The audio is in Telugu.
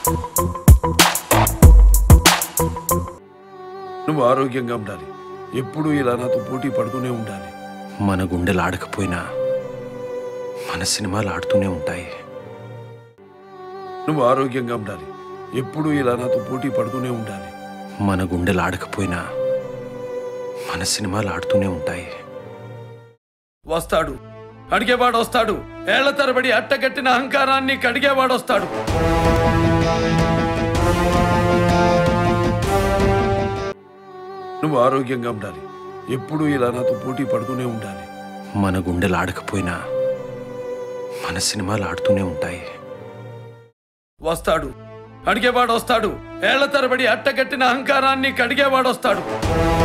నువ్వు ఆరోగ్యంగా ఉండాలి ఎప్పుడూ ఇలా నాతో పోటీ పడుతూనే ఉండాలి మన గుండెలు ఆడకపోయినా మన సినిమాలు ఆడుతూనే ఉంటాయి నువ్వు ఆరోగ్యంగా ఉండాలి ఎప్పుడూ ఇలా నాతో పోటీ పడుతూనే ఉండాలి మన గుండెలు ఆడకపోయినా మన సినిమాలు ఆడుతూనే ఉంటాయి వస్తాడు అడిగేవాడు వస్తాడు ఏళ్ల తరబడి అట్టగట్టిన అహంకారాన్ని కడిగేవాడు వస్తాడు నువ్వు ఆరోగ్యంగా ఉండాలి ఎప్పుడూ ఇలా నాతో పోటీ పడుతూనే ఉండాలి మన గుండెలు ఆడకపోయినా మన సినిమాలు ఆడుతూనే ఉంటాయి వస్తాడు అడిగేవాడు వస్తాడు ఏళ్ల తరబడి అట్టగట్టిన అహంకారాన్ని కడిగేవాడు వస్తాడు